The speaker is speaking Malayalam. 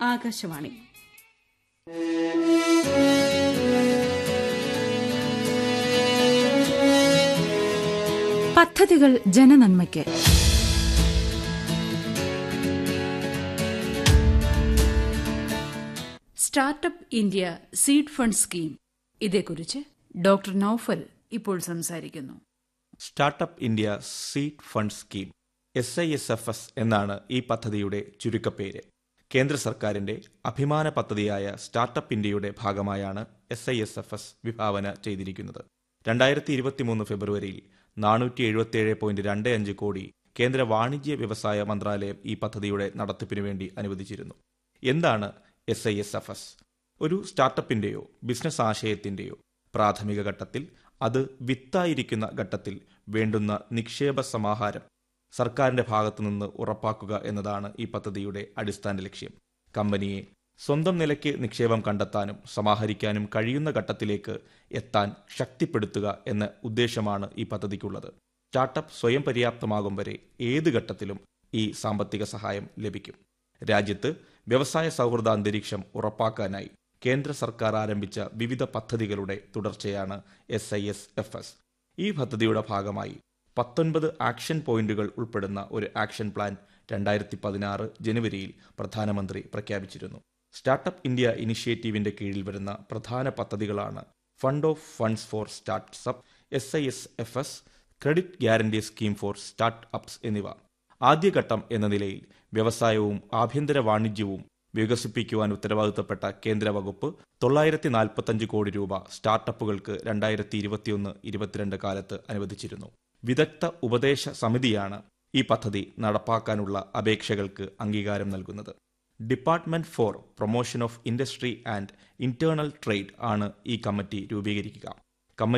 ആകാശവാണി പദ്ധതികൾ ജനനന്മയ്ക്ക് startup India seed fund scheme ഇതേക്കുറിച്ച് ഡോക്ടർ നൌഫൽ ഇപ്പോൾ സംസാരിക്കുന്നു startup India seed fund scheme S I S F S എന്നാണ് ഈ പദ്ധതിയുടെ ചുരുക്കപ്പേര് കേന്ദ്ര സർക്കാരിന്റെ അഭിമാന പദ്ധതിയായ സ്റ്റാർട്ടപ്പ് ഇന്ത്യയുടെ ഭാഗമായാണ് S I S F S വിഭാവന ചെയ്തിരിക്കുന്നത് രണ്ടായിരത്തി ഇരുപത്തിമൂന്ന് ഫെബ്രുവരിയിൽ നാനൂറ്റി എഴുപത്തിയേഴ് പോയിന്റ് രണ്ട് അഞ്ച് കോടി കേന്ദ്ര വാണിജ്യ വ്യവസായ മന്ത്രാലയം ഈ പദ്ധതിയുടെ നടത്തിപ്പിനു വേണ്ടി അനുവദിച്ചിരുന്നു എന്താണ് S I S F S ഒരു സ്റ്റാർട്ടപ്പിന്റെയോ ബിസിനസ് ആശയത്തിന്റെയോ പ്രാഥമിക ഘട്ടത്തിൽ അത് വിത്തായിരിക്കുന്ന ഘട്ടത്തിൽ വേണ്ടുന്ന നിക്ഷേപ സമാഹാരം സർക്കാരിന്റെ ഭാഗത്തുനിന്ന് ഉറപ്പാക്കുക എന്നതാണ് ഈ പദ്ധതിയുടെ അടിസ്ഥാന ലക്ഷ്യം കമ്പനിയെ സ്വന്തം നിലയ്ക്ക് നിക്ഷേപം കണ്ടെത്താനും സമാഹരിക്കാനും കഴിയുന്ന ഘട്ടത്തിലേക്ക് എത്താൻ ശക്തിപ്പെടുത്തുക എന്ന ഉദ്ദേശമാണ് ഈ പദ്ധതിക്കുള്ളത് സ്റ്റാർട്ടപ്പ് സ്വയം പര്യാപ്തമാകും വരെ ഏത് ഘട്ടത്തിലും ഈ സാമ്പത്തിക സഹായം ലഭിക്കും രാജ്യത്ത് വ്യവസായ സൗഹൃദ അന്തരീക്ഷം ഉറപ്പാക്കാനായി കേന്ദ്ര സർക്കാർ ആരംഭിച്ച വിവിധ പദ്ധതികളുടെ തുടർച്ചയാണ് S I S F S ഈ പദ്ധതിയുടെ ഭാഗമായി പത്തൊൻപത് ആക്ഷൻ പോയിന്റുകൾ ഉൾപ്പെടുന്ന ഒരു ആക്ഷൻ പ്ലാൻ രണ്ടായിരത്തി പതിനാറ് ജനുവരിയിൽ പ്രധാനമന്ത്രി പ്രഖ്യാപിച്ചിരുന്നു സ്റ്റാർട്ടപ്പ് ഇന്ത്യ ഇനിഷ്യേറ്റീവിന്റെ കീഴിൽ വരുന്ന പ്രധാന പദ്ധതികളാണ് fund of funds for startups S I S F S credit guarantee scheme for startups എന്നിവ ആദ്യഘട്ടം എന്ന നിലയിൽ വ്യവസായവും ആഭ്യന്തര വാണിജ്യവും വികസിപ്പിക്കുവാൻ ഉത്തരവാദിത്തപ്പെട്ട കേന്ദ്ര വകുപ്പ് തൊള്ളായിരത്തി നാൽപ്പത്തഞ്ച് കോടി രൂപ സ്റ്റാർട്ടപ്പുകൾക്ക് രണ്ടായിരത്തി ഇരുപത്തിയൊന്ന് ഇരുപത്തിരണ്ട് കാലത്ത് അനുവദിച്ചിരുന്നു വിദഗ്ധ ഉപദേശ സമിതിയാണ് ഈ പദ്ധതി നടപ്പാക്കാനുള്ള അപേക്ഷകൾക്ക് അംഗീകാരം നൽകുന്നത് department for promotion of industry and internal trade ആണ് ഈ കമ്മിറ്റി രൂപീകരിക്കുക